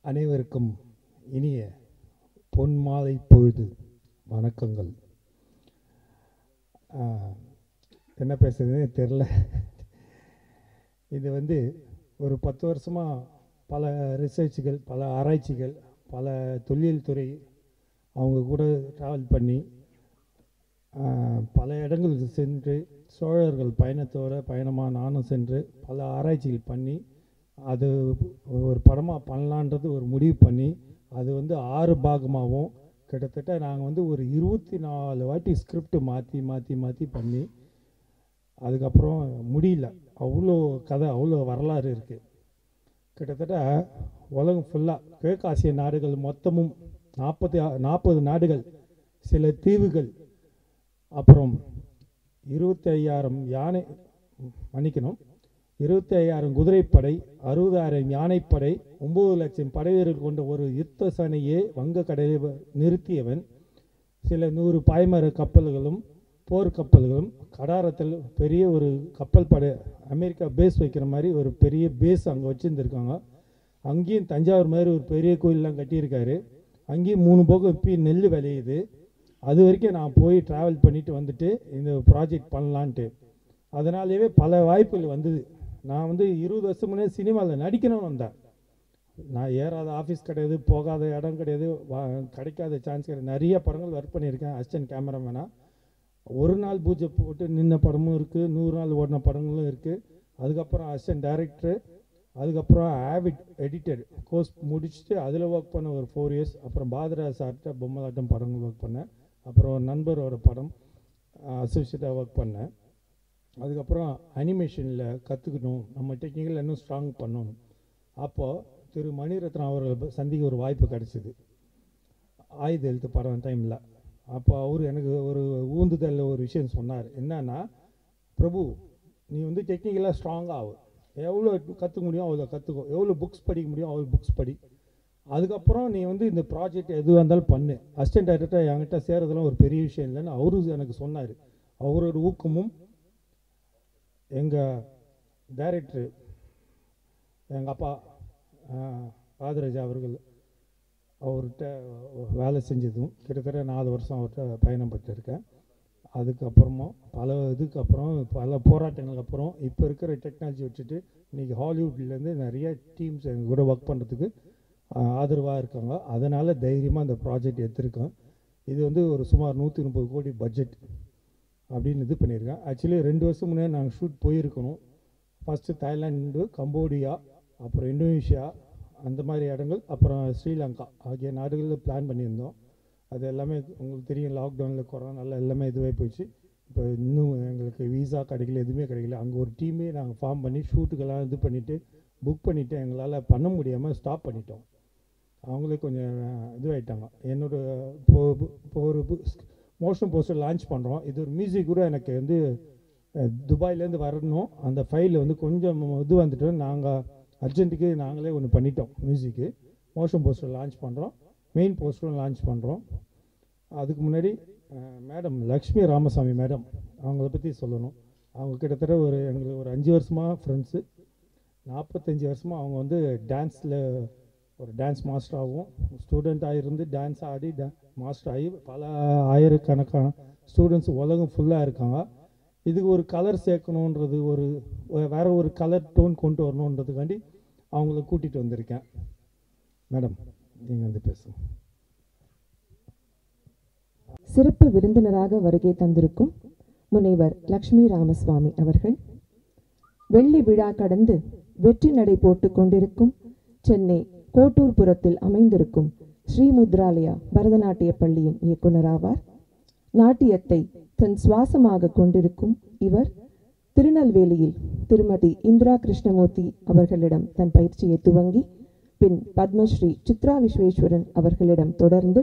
அனைவருக்கும் இனிய பொன் மாலை பொழுது வணக்கங்கள் ஆஹ், என்ன பேசுறதுன்னு தெரில இது வந்து ஒரு பத்து வருஷமாக பல ரிசர்ச்சுகள் பல ஆராய்ச்சிகள் பல தொழில் துறை அவங்க கூட ட்ராவல் பண்ணி ஆஹ், பல இடங்களுக்கு சென்று சோழர்கள் பயணத்தோட பயணமாக நானும் சென்று பல ஆராய்ச்சிகள் பண்ணி அது ஒரு படமாக பண்ணலான்றது ஒரு முடிவு பண்ணி அது வந்து ஆறு பாகமாகவும் கிட்டத்தட்ட நாங்கள் வந்து ஒரு இருபத்தி நாலு வாட்டி ஸ்கிரிப்ட் மாற்றி மாற்றி மாற்றி பண்ணி அதுக்கப்புறம் முடியல அவ்வளோ கதை அவ்வளோ வரலாறு இருக்குது கிட்டத்தட்ட உலகம் ஃபுல்லாக கிழக்காசிய நாடுகள் மொத்தமும் நாற்பத்தி நாற்பது நாடுகள் சில தீவுகள் அப்புறம் இருபத்தி ஐயாயிரம் யானை மன்னிக்கணும் இருபத்தி ஐயாயிரம் குதிரைப்படை அறுபதாயிரம் யானைப்படை ஒம்பது லட்சம் படைவீரர்கள் கொண்ட ஒரு யுத்த சனையே வங்க கடலில் வ- நிறுத்தியவன் சில நூறு பாய்மர கப்பல்களும் போர் கப்பல்களும் கடாரத்தில் பெரிய ஒரு கப்பல் படை அமெரிக்கா பேஸ் வைக்கிற மாதிரி ஒரு பெரிய பேஸ் அங்கே வச்சுருந்துருக்காங்க அங்கேயும் தஞ்சாவூர் மாதிரி ஒரு பெரிய கோயிலெலாம் கட்டியிருக்காரு அங்கேயும் மூணு போகம் இப்பி நெல் விளையுது அது வரைக்கும் நான் போய் ட்ராவல் பண்ணிட்டு வந்துட்டு இந்த ப்ராஜெக்ட் பண்ணலான்ட்டு அதனாலேயே பல வாய்ப்புகள் வந்தது நான் வந்து இருபது வருஷம் முன்னே சினிமாவில் நடிக்கணும்னு வந்தேன் நான் ஏறாத ஆஃபீஸ் கிடையாது போகாத இடம் கிடையாது வா கிடைக்காத சான்ஸ் கிடையாது நிறைய படங்கள் ஒர்க் பண்ணியிருக்கேன் அசிஸ்டன்ட் கேமராமேனாக ஒரு நாள் பூஜை போட்டு நின்ன படமும் இருக்குது நூறு நாள் ஓடின படங்களும் இருக்குது அதுக்கப்புறம் அசிஸ்டன்ட் டைரக்டர் அதுக்கப்புறம் ஆவிட் எடிட்டர் கோர்ஸ் முடிச்சுட்டு அதில் ஒர்க் பண்ண ஒரு ஃபோர் இயர்ஸ் அப்புறம் பாதரா சார்கிட்ட பொம்மலாட்டம் படங்கள் ஒர்க் பண்ணேன் அப்புறம் நண்பரோட படம் அசோசியேட்டாக ஒர்க் பண்ணேன் அதுக்கப்புறம் அனிமேஷனில் கற்றுக்கணும் நம்ம டெக்னிக்கல் இன்னும் ஸ்ட்ராங் பண்ணணும் அப்போது திரு மணிரத்னம் அவர்கள் சந்திக்க ஒரு வாய்ப்பு கிடைச்சிது ஆயுத எழுத்து படம் டைமில் அப்போ அவர் எனக்கு ஒரு ஊந்துதல் ஒரு விஷயம் சொன்னார் என்னன்னா பிரபு நீ வந்து டெக்னிக்கலாக ஸ்ட்ராங்காக ஆகும் எவ்வளோ கற்றுக்க முடியும் அவ்வளோ கற்றுக்கோ எவ்வளோ புக்ஸ் படிக்க முடியும் அவ்வளோ புக்ஸ் படி அதுக்கப்புறம் நீ வந்து இந்த ப்ராஜெக்ட் எதுவாக இருந்தாலும் பண்ணு அசிஸ்டன்ட் டைரக்டர் என்கிட்ட சேரதெல்லாம் ஒரு பெரிய விஷயம் இல்லைன்னு அவரும் எனக்கு சொன்னார் அவரோட ஊக்கமும் எங்கள் டைரக்டர் எங்கள் அப்பா ராஜராஜா அவர்கள் அவர்கிட்ட வேலை செஞ்சதும் கிட்டத்தட்ட நாலு வருஷம் அவர்கிட்ட பயணம் பட்டிருக்கேன் அதுக்கப்புறமா பல இதுக்கு அப்புறம் பல போராட்டங்களுக்கு அப்புறம் இப்போ இருக்கிற டெக்னாலஜி வச்சுட்டு இன்றைக்கி ஹாலிவுட்லேருந்து நிறைய டீம்ஸ் எங்கள் கூட ஒர்க் பண்ணுறதுக்கு ஆதரவாக இருக்காங்க அதனால் தைரியமாக இந்த ப்ராஜெக்ட் எடுத்திருக்கேன் இது வந்து ஒரு சுமார் நூற்றி முப்பது கோடி பட்ஜெட் அப்படின்னு இது பண்ணியிருக்கேன் ஆக்சுவலி ரெண்டு வருஷம் முன்னாடி நாங்கள் ஷூட் போயிருக்கணும் ஃபஸ்ட்டு தாய்லாந்து கம்போடியா அப்புறம் இந்தோனேஷியா அந்த மாதிரி இடங்கள் அப்புறம் ஸ்ரீலங்கா ஆகிய நாடுகளில் பிளான் பண்ணியிருந்தோம் அது எல்லாமே உங்களுக்கு தெரியும் லாக்டவுனில் கொரோனால எல்லாமே இதுவாகி போயிடுச்சு இப்போ இன்னும் எங்களுக்கு வீசா கிடைக்கல எதுவுமே கிடைக்கல அங்கே ஒரு டீமே நாங்கள் ஃபார்ம் பண்ணி ஷூட்டுக்கெல்லாம் இது பண்ணிவிட்டு புக் பண்ணிவிட்டு எங்களால் பண்ண முடியாமல் ஸ்டாப் பண்ணிட்டோம் அவங்களே கொஞ்சம் இதுவாகிட்டாங்க என்னோட இப்போ இப்போ ஒரு மோஷன் போஸ்டர் லான்ச் பண்ணுறோம் இது ஒரு மியூசிக் கூட எனக்கு வந்து அஹ், துபாயிலேருந்து வரணும் அந்த ஃபைல் வந்து கொஞ்சம் இது வந்துட்டு நாங்கள் அர்ஜென்ட்டுக்கு நாங்களே ஒன்று பண்ணிட்டோம் மியூசிக்கு மோஷன் போஸ்டர் லான்ச் பண்ணுறோம் மெயின் போஸ்டரும் லான்ச் பண்ணுறோம் அதுக்கு முன்னாடி மேடம் லக்ஷ்மி ராமசாமி மேடம் அவங்கள பற்றி சொல்லணும் அவங்க கிட்டத்தட்ட ஒரு எங்களுக்கு ஒரு அஞ்சு வருஷமாக ஃப்ரெண்ட்ஸு நாற்பத்தஞ்சு வருஷமாக அவங்க வந்து டான்ஸில் ஒரு டான்ஸ் மாஸ்டராகவும் ஸ்டூடெண்ட்டாக இருந்து டான்ஸ் ஆடி டா மாஸ்டர் ஆகி பல ஆயிரக்கணக்கான ஸ்டூடெண்ட்ஸ் உலகம் ஃபுல்லாக இருக்காங்க இதுக்கு ஒரு கலர் சேர்க்கணுன்றது ஒரு ஒரு- வேற ஒரு கலர் டோன் கொண்டு வரணுன்றதுக்காண்டி அவங்கள கூட்டிகிட்டு வந்திருக்கேன் மேடம் நீங்கள் வந்து பேசுங்க சிறப்பு விருந்தினராக வருகை தந்திருக்கும் முனைவர் லக்ஷ்மி ராமசுவாமி அவர்கள் வெள்ளி விழா கடந்து வெற்றி நடை போட்டுக் கொண்டிருக்கும் சென்னை கோட்டூர்புரத்தில் அமைந்திருக்கும் ஸ்ரீமுத்ராலயா பரதநாட்டிய பள்ளியின் இயக்குனராவார் நாட்டியத்தை தன் சுவாசமாக கொண்டிருக்கும் இவர் திருநெல்வேலியில் திருமதி இந்திரா கிருஷ்ணமூர்த்தி அவர்களிடம் தன் பயிற்சியை துவங்கி பின் பத்மஸ்ரீ சித்ரா விஸ்வேஸ்வரன் அவர்களிடம் தொடர்ந்து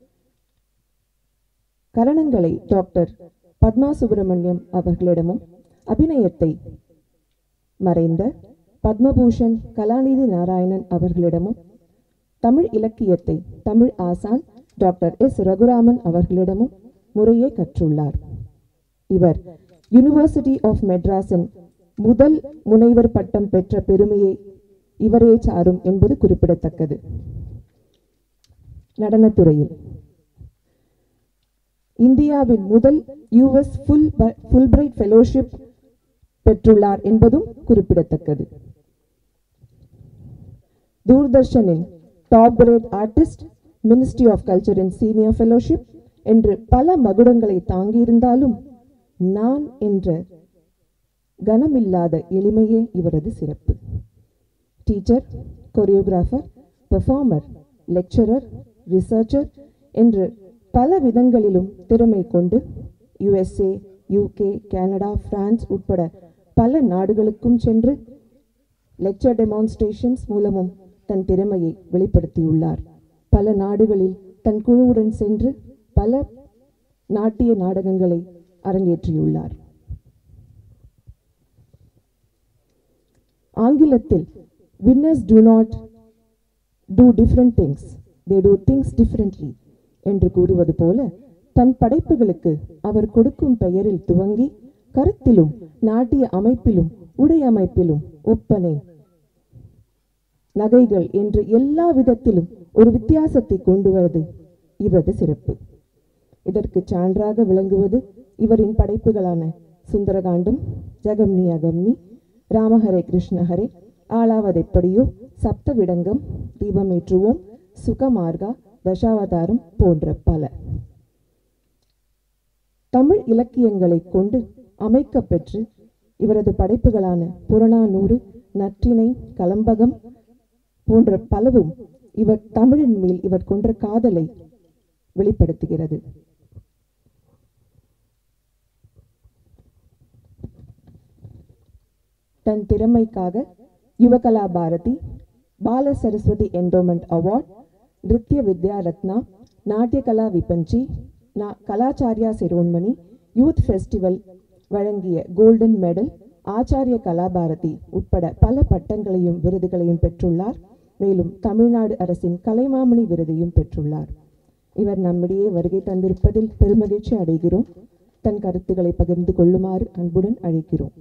கரணங்களை டாக்டர் பத்மா சுப்பிரமணியம் அவர்களிடமும் அபிநயத்தை மறைந்த பத்மபூஷன் கலாநிதி நாராயணன் அவர்களிடமும் தமிழ் இலக்கியத்தை தமிழ் ஆசான் டாக்டர் எஸ் ரகுராமன் அவர்களிடமும் முறையே கற்றுள்ளார் இவர் யுனிவர்சிட்டி ஆஃப் மெட்ராஸின் முதல் முனைவர் பட்டம் பெற்ற பெருமையை இவரே சாரும் என்பது குறிப்பிடத்தக்கது நடனத்துறையில் இந்தியாவின் முதல் யுஎஸ் ஃபுல் ஃபுல்பிரைட் ஃபெலோஷிப் பெற்றுள்ளார் என்பதும் குறிப்பிடத்தக்கது தூர்தர்ஷனின் top grade artist ministry of கல்ச்சரின் சீனியர் ஃபெலோஷிப் என்று பல மகுடங்களை தாங்கியிருந்தாலும் நான் என்ற கனமில்லாத எளிமையே இவரது சிறப்பு teacher choreographer performer lecturer researcher என்று பல விதங்களிலும் திறமை கொண்டு யுஎஸ்ஏ யூகே கனடா பிரான்ஸ் உட்பட பல நாடுகளுக்கும் சென்று லெக்சர் டெமான்ஸ்ட்ரேஷன்ஸ் மூலமும் தன் திறமையை வெளிப்படுத்தியுள்ளார் பல நாடுகளில் தன் குழுவுடன் சென்று பல நாட்டிய நாடகங்களை அரங்கேற்றியுள்ளார் ஆங்கிலத்தில் winners do not do different things they do things differently என்று கூறுவது போல தன் படைப்புகளுக்கு அவர் கொடுக்கும் பெயரில் துவங்கி கருத்திலும் நாட்டிய அமைப்பிலும் உடை அமைப்பிலும் ஒப்பனை நகைகள் என்று எல்லா விதத்திலும் ஒரு வித்தியாசத்தை கொண்டு வருவது இவரது சிறப்பு இதற்கு சான்றாக விளங்குவது இவரின் படைப்புகளான சுந்தரகாண்டம் ஜகம்னி அகம்னி ராமஹரே கிருஷ்ணஹரே ஆளாவதெப்படியோ சப்த விடங்கம் தீபமேற்றுவோம் சுகமார்கா தசாவதாரம் போன்ற பல தமிழ் இலக்கியங்களை கொண்டு அமைக்கப்பெற்று இவரது படைப்புகளான புறநானூறு நற்றிணை கலம்பகம் போன்ற பலவும் இவர் தமிழின் மேல் இவர் கொன்ற காதலை வெளிப்படுத்துகிறது தன் திறமைக்காக யுவகலா பாரதி பால சரஸ்வதி என்டோமெண்ட் அவார்ட் நிருத்ய வித்யா ரத்னா நாட்டிய கலா விபஞ்சி நா- கலாச்சாரியா சிரோன்மணி யூத் ஃபெஸ்டிவல் வழங்கிய கோல்டன் மெடல் ஆச்சாரிய கலாபாரதி உட்பட பல பட்டங்களையும் விருதுகளையும் பெற்றுள்ளார் மேலும் தமிழ்நாடு அரசின் கலைமாமணி விருதையும் பெற்றுள்ளார் இவர் நம்மிடையே வருகை தந்திருப்பதில் பெருமகிழ்ச்சி அடைகிறோம் தன் கருத்துக்களை பகிர்ந்து கொள்ளுமாறு அன்புடன் அழைக்கிறோம்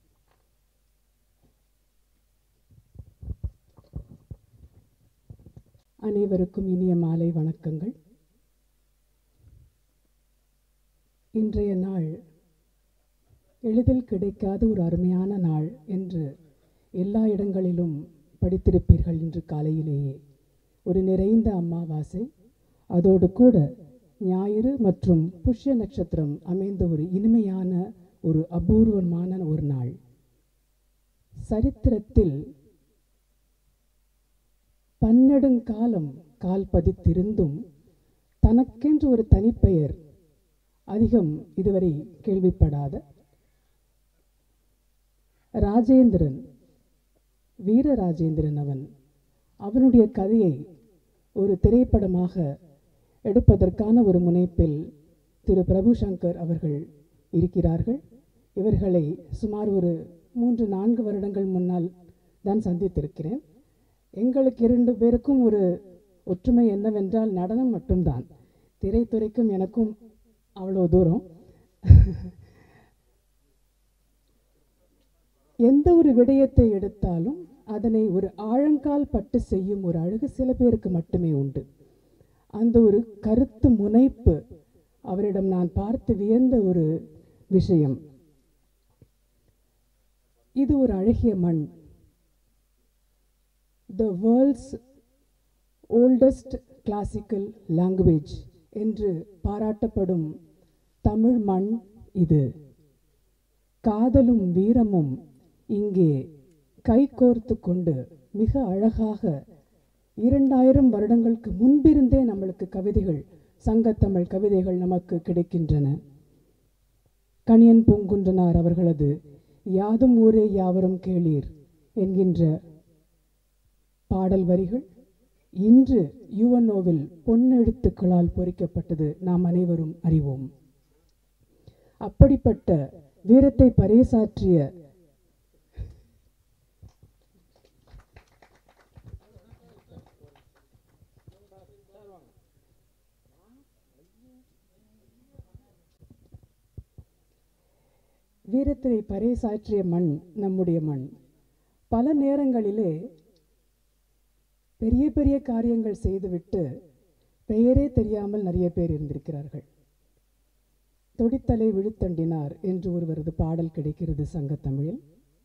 அனைவருக்கும் இனிய மாலை வணக்கங்கள் இன்றைய நாள் எளிதில் கிடைக்காத ஒரு அருமையான நாள் என்று எல்லா இடங்களிலும் படித்திருப்பீர்கள் இன்று காலையிலேயே ஒரு நிறைந்த அமாவாசை அதோடு கூட ஞாயிறு மற்றும் புஷ்ய நட்சத்திரம் அமைந்த ஒரு இனிமையான ஒரு அபூர்வமான ஒரு நாள் சரித்திரத்தில் பன்னெடுங்காலம் கால் பதித்திருந்தும் தனக்கென்று ஒரு தனிப்பெயர் அதிகம் இதுவரை கேள்விப்படாத ராஜேந்திரன் வீர ராஜேந்திரன் அவன் அவனுடைய கதையை ஒரு திரைப்படமாக எடுப்பதற்கான ஒரு முனைப்பில் திரு பிரபு சங்கர் அவர்கள் இருக்கிறார்கள் இவர்களை சுமார் ஒரு மூன்று நான்கு வருடங்கள் முன்னால் தான் சந்தித்திருக்கிறேன் எங்களுக்கு இரண்டு பேருக்கும் ஒரு ஒற்றுமை என்னவென்றால் நடனம் மட்டும்தான் திரைத்துறைக்கும் எனக்கும் அவ்வளோ தூரம் எந்த ஒரு விடயத்தை எடுத்தாலும் அதனை ஒரு ஆழங்கால் பட்டு செய்யும் ஒரு அழகு சில பேருக்கு மட்டுமே உண்டு அந்த ஒரு கருத்து முனைப்பு அவரிடம் நான் பார்த்து வியந்த ஒரு விஷயம் இது ஒரு அழகிய மண் the world's oldest classical language என்று பாராட்டப்படும் தமிழ் மண் இது காதலும் வீரமும் இங்கே கைகோர்த்து கொண்டு மிக அழகாக இரண்டாயிரம் வருடங்களுக்கு முன்பிருந்தே நம்மளுக்கு கவிதைகள் சங்கத்தமிழ் கவிதைகள் நமக்கு கிடைக்கின்றன கணியன் பூங்குன்றனார் அவர்களது யாதும் ஊரே யாவரும் கேளீர் என்கின்ற பாடல் வரிகள் இன்று யுவனோவில் பொன்னெழுத்துக்களால் பொறிக்கப்பட்டது நாம் அனைவரும் அறிவோம் அப்படிப்பட்ட வீரத்தை பறைசாற்றிய வீரத்தை பறைசாற்றிய மண் நம்முடைய மண் பல நேரங்களிலே பெரிய பெரிய காரியங்கள் செய்துவிட்டு பெயரே தெரியாமல் நிறைய பேர் இருந்திருக்கிறார்கள் தொடித்தலை விழுத்தண்டினார் என்று ஒருவரது பாடல் கிடைக்கிறது சங்கத்தமிழில்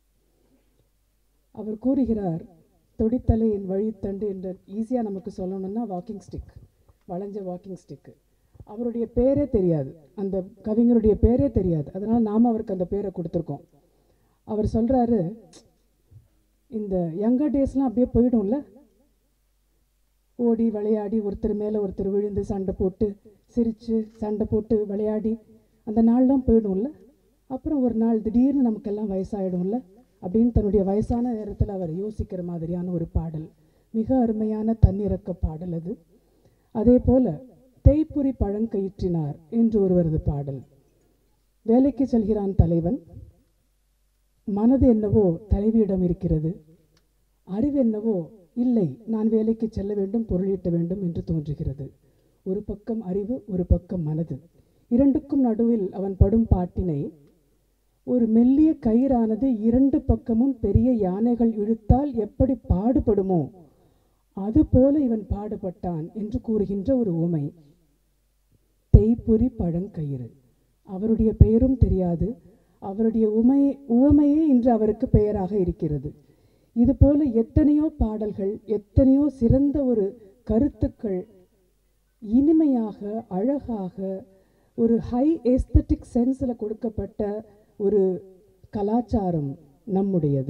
அவர் கூறுகிறார் தொடித்தலை என் வழித்தண்டு என்ற ஈஸியாக நமக்கு சொல்லணும்னா வாக்கிங் ஸ்டிக் வளைஞ்ச வாக்கிங் ஸ்டிக்கு அவருடைய பேரே தெரியாது அந்த கவிஞருடைய பேரே தெரியாது அதனால் நாம் அவருக்கு அந்த பேரை கொடுத்துருக்கோம் அவர் சொல்கிறாரு இந்த யங்கர் டேஸ்லாம் அப்படியே போயிடும்ல ஓடி விளையாடி ஒருத்தர் மேலே ஒருத்தர் விழுந்து சண்டை போட்டு சிரித்து சண்டை போட்டு விளையாடி அந்த நாள்லாம் போயிடும்ல அப்புறம் ஒரு நாள் திடீர்னு நமக்கெல்லாம் வயசாயிடும்ல அப்படின்னு தன்னுடைய வயசான நேரத்தில் அவர் யோசிக்கிற மாதிரியான ஒரு பாடல் மிக அருமையான தன்னிறக்க பாடல் அது அதே போல தேய்ப்புரி பழங்கயிற்றினார் என்று ஒருவரது பாடல் வேலைக்கு செல்கிறான் தலைவன் மனது என்னவோ தலைவியிடம் இருக்கிறது அறிவு என்னவோ இல்லை நான் வேலைக்கு செல்ல வேண்டும் பொருளீட்ட வேண்டும் என்று தோன்றுகிறது ஒரு பக்கம் அறிவு ஒரு பக்கம் மனது இரண்டுக்கும் நடுவில் அவன் படும் பாட்டினை ஒரு மெல்லிய கயிறானது இரண்டு பக்கமும் பெரிய யானைகள் இழுத்தால் எப்படி பாடுபடுமோ அதுபோல இவன் பாடுபட்டான் என்று கூறுகின்ற ஒரு உமை தேய்பொறி பழங்கயிறு அவருடைய பெயரும் தெரியாது அவருடைய உமை உவமையே இன்று அவருக்கு பெயராக இருக்கிறது இதுபோல எத்தனையோ பாடல்கள் எத்தனையோ சிறந்த ஒரு கருத்துக்கள் இனிமையாக அழகாக ஒரு ஹை எஸ்தட்டிக் சென்ஸில் கொடுக்கப்பட்ட ஒரு கலாச்சாரம் நம்முடையது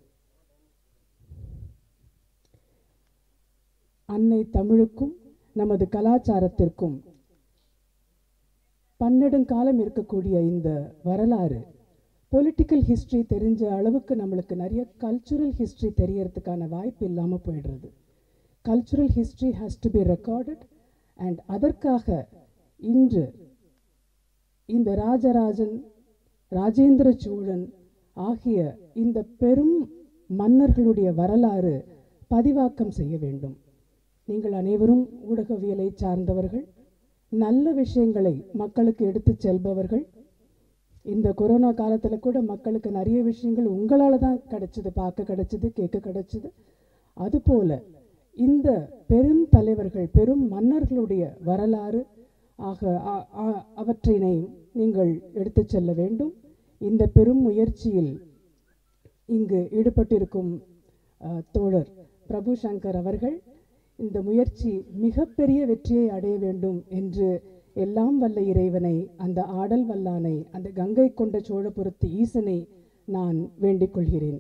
அன்னை தமிழுக்கும் நமது கலாச்சாரத்திற்கும் பன்னெடுங்காலம் இருக்கக்கூடிய இந்த வரலாறு பொலிட்டிக்கல் ஹிஸ்ட்ரி தெரிஞ்ச அளவுக்கு நம்மளுக்கு நிறைய கல்ச்சுரல் ஹிஸ்ட்ரி தெரியறதுக்கான வாய்ப்பு இல்லாமல் போயிடுறது cultural history has to be recorded and அதற்காக இன்று இந்த ராஜராஜன் ராஜேந்திர சோழன் ஆகிய இந்த பெரும் மன்னர்களுடைய வரலாறு பதிவாக்கம் செய்ய வேண்டும் நீங்கள் அனைவரும் ஊடகவியலை சார்ந்தவர்கள் நல்ல விஷயங்களை மக்களுக்கு எடுத்துச் செல்பவர்கள் இந்த கொரோனா காலத்தில் கூட மக்களுக்கு நிறைய விஷயங்கள் உங்களால் தான் கிடைச்சது பார்க்க கிடைச்சது கேட்க கிடைச்சது அதுபோல இந்த பெரும் தலைவர்கள் பெரும் மன்னர்களுடைய வரலாறு ஆக அ- அ- அவற்றினை நீங்கள் எடுத்துச் செல்ல வேண்டும் இந்த பெரும் முயற்சியில் இங்கு ஈடுபட்டிருக்கும் அஹ், தோழர் பிரபு சங்கர் அவர்கள் இந்த முயற்சி மிகப்பெரிய வெற்றியை அடைய வேண்டும் என்று எல்லாம் வல்ல இறைவனை அந்த ஆடல் வல்லானை அந்த கங்கை கொண்ட சோழபுரத்து ஈசனை நான் வேண்டிக் கொள்கிறேன்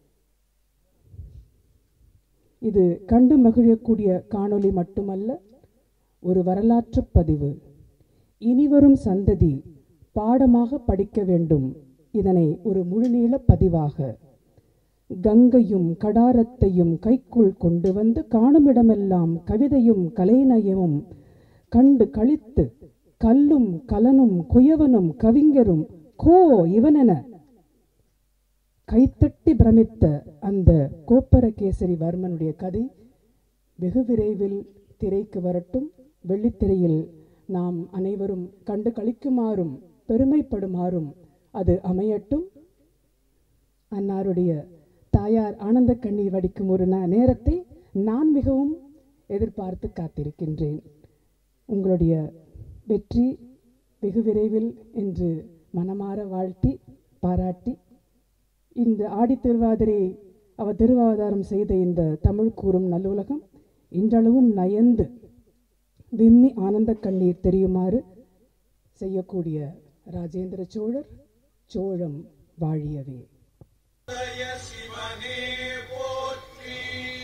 இது கண்டு மகிழக்கூடிய காணொளி மட்டுமல்ல ஒரு வரலாற்றுப் பதிவு இனிவரும் சந்ததி பாடமாக படிக்க வேண்டும் இதனை ஒரு முழுநீள பதிவாக கங்கையும் கடாரத்தையும் கைக்குள் கொண்டு வந்து காணுமிடமெல்லாம் கவிதையும் கலைநயமும் கண்டு கழித்து கல்லும் கலனும் குயவனும் கவிஞரும் கோ இவனென கைத்தட்டி பிரமித்த அந்த கோப்பரகேசரி வர்மனுடைய கதை வெகு விரைவில் திரைக்கு வரட்டும் வெள்ளித்திரையில் நாம் அனைவரும் கண்டு களிக்குமாறும் பெருமைப்படுமாறும் அது அமையட்டும் அன்னாருடைய தாயார் ஆனந்த கண்ணீர் வடிக்கும் ஒரு ந- நேரத்தை நான் மிகவும் எதிர்பார்த்து காத்திருக்கின்றேன் உங்களுடைய வெற்றி வெகு விரைவில் என்று மனமாற வாழ்த்தி பாராட்டி இந்த ஆடி திருவாதிரையை அவர் திருவாதாரம் செய்த இந்த தமிழ் கூறும் நல்லுலகம் இன்றளவும் நயந்து விம்மி ஆனந்த கண்ணீர் தெரியுமாறு செய்யக்கூடிய ராஜேந்திர சோழர் சோழம் வாழியவே ஜய சிவனே போற்றி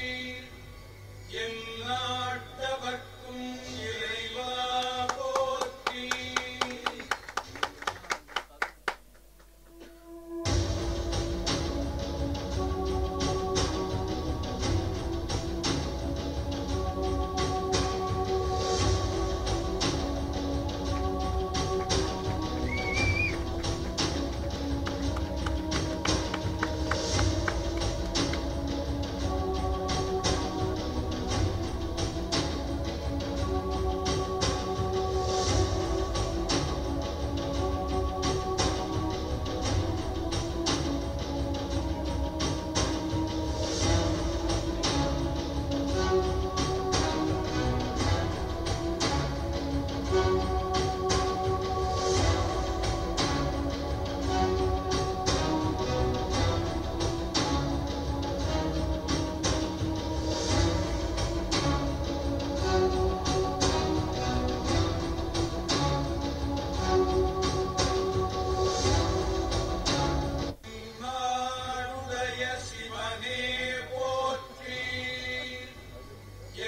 என் நாட்டவர்க்கும் இறைவா போற்றி Thank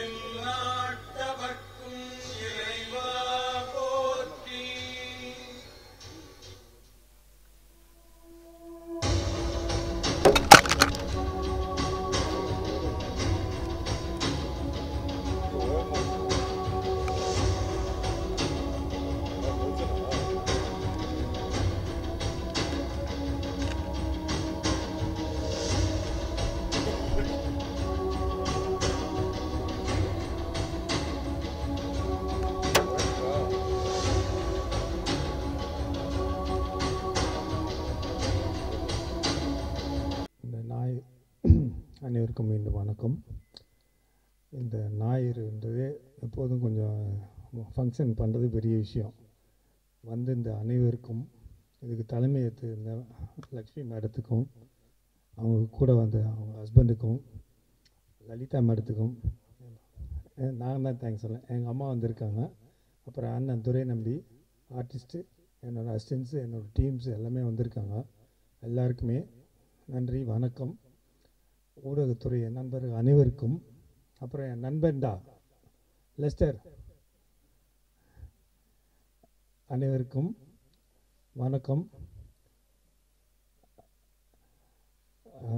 எந்நாட்டவர்க்கும் இறைவா போற்றி இந்த நாய் அனைவருக்கும் மீண்டும் வணக்கம் இந்த ஞாயிறுன்றது எப்போதும் கொஞ்சம் ஃபங்க்ஷன் பண்ணுறது பெரிய விஷயம் வந்து இந்த அனைவருக்கும் இதுக்கு தலைமை ஏற்று இந்த லக்ஷ்மி மேடத்துக்கும் அவங்க கூட வந்த அவங்க ஹஸ்பண்டுக்கும் லலிதா மேடத்துக்கும் நான் தான் தேங்க்ஸ் சொல்லேன் எங்கள் அம்மா வந்திருக்காங்க அப்புறம் அண்ணன் துரை நம்பி ஆர்டிஸ்ட்டு என்னோடய அசிஸ்டன்ஸு என்னோடய டீம்ஸ் எல்லாமே வந்திருக்காங்க எல்லாருக்குமே நன்றி வணக்கம் ஊடகத்துறை நண்பர்கள் அனைவருக்கும் அப்புறம் என் நண்பன்டா லெஸ்டர் அனைவருக்கும் வணக்கம் ஆ,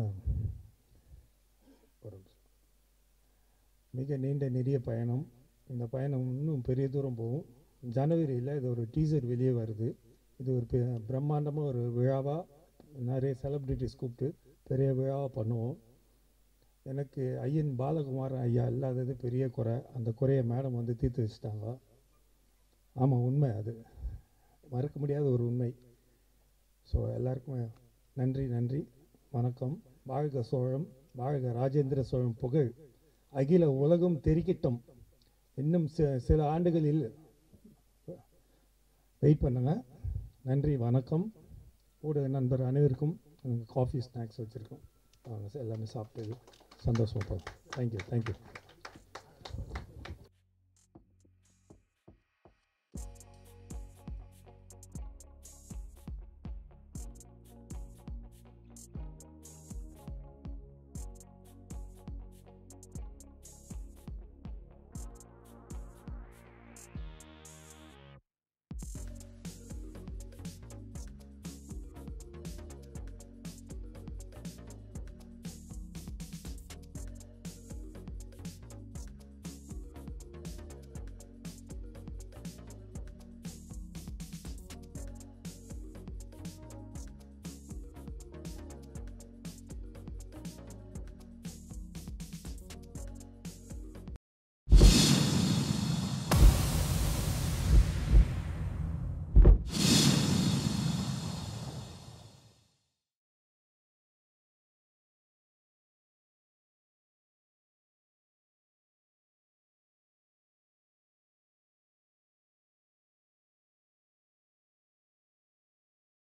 ஒரு நிமிஷம். மிக நீண்ட நெடிய பயணம் இந்த பயணம் இன்னும் பெரிய தூரம் போகும் ஜனவரியில் இது ஒரு டீசர் வெளியே வருது இது ஒரு பெ- பிரம்மாண்டமா ஒரு விழாவாக நிறைய செலிப்ரிட்டிஸ் கூப்பிட்டு பெரிய விழாவாக பண்ணுவோம் எனக்கு ஐயன் பாலகுமார் ஐயா இல்லாதது பெரிய குறை அந்த குறையை மேடம் வந்து தீர்த்து வச்சுட்டாங்க ஆமாம் உண்மை அது மறக்க முடியாத ஒரு உண்மை ஸோ எல்லாருக்குமே நன்றி நன்றி வணக்கம் வாழ்க சோழம் வாழ்க ராஜேந்திர சோழன் புகழ் அகில உலகம் தெரிக்கட்டும் இன்னும் சி- சில ஆண்டுகளில் வெயிட் பண்ணுங்க நன்றி வணக்கம் ஊடக நண்பர் அனைவருக்கும் காஃபி ஸ்நாக்ஸ் வச்சுருக்கோம் வாங்க சார் எல்லாமே சாப்பிட்டு சந்தோஷமாக போகும் தேங்க்யூ தேங்க்யூ